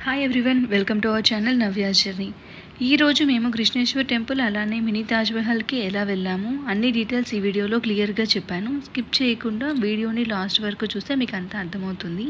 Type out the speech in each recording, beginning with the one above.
hi everyone welcome to our channel Navya journey ఈరోజు మేము Krishneshwar temple అలానే మినీ తాజ్ మహల్కి ఎలా వెళ్ళాము అన్ని డీటెయిల్స్ ఈ వీడియోలో క్లియర్గా చెప్పాను స్కిప్ చేయకుండా వీడియోని లాస్ట్ వరకు చూస్తే మీకు అంతా అర్థమవుతుంది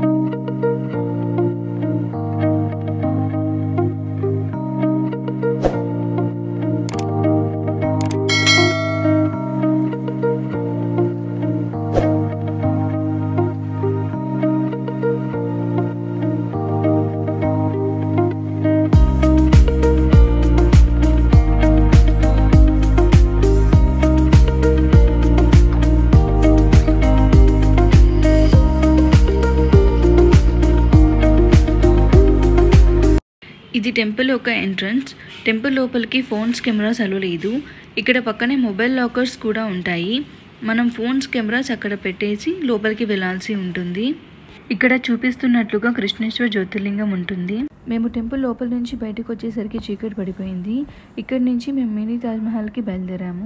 ఇది టెంపుల్ యొక్క ఎంట్రన్స్ టెంపుల్ లోపలికి ఫోన్స్ కెమెరాస్ అలో లేదు ఇక్కడ పక్కనే మొబైల్ లాకర్స్ కూడా ఉంటాయి మనం ఫోన్స్ కెమెరాస్ అక్కడ పెట్టేసి లోపలికి వెళ్ళాల్సి ఉంటుంది ఇక్కడ చూపిస్తున్నట్లుగా కృష్ణేశ్వర జ్యోతిర్లింగం ఉంటుంది మేము టెంపుల్ లోపల నుంచి బయటకు వచ్చేసరికి చీకటి పడిపోయింది ఇక్కడి నుంచి మేము మినీ తాజ్మహల్కి బయలుదేరాము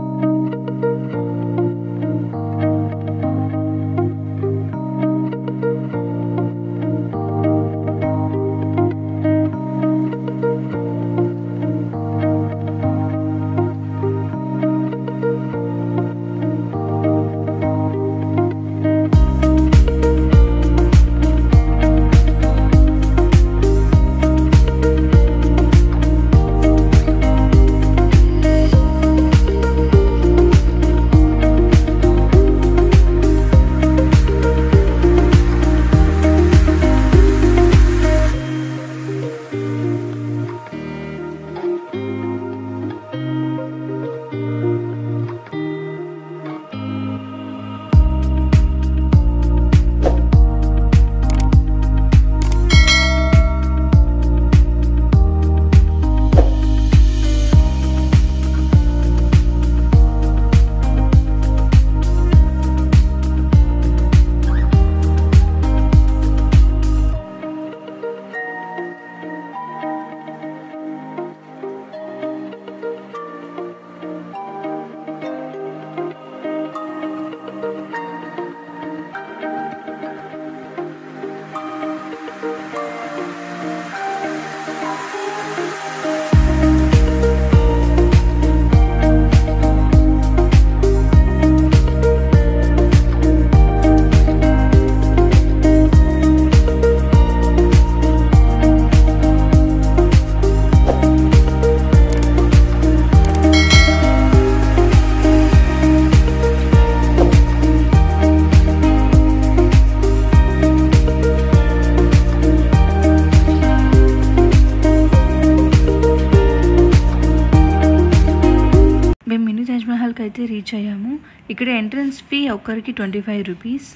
మేము మినీ తాజ్మహల్కి అయితే రీచ్ అయ్యాము ఇక్కడ ఎంట్రన్స్ ఫీ ఒక్కరికి twenty five rupees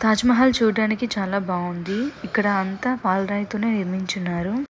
Taj Mahal చూడడానికి చాలా బాగుంది ఇక్కడ అంతా పాలరాయితోనే నిర్మించున్నారు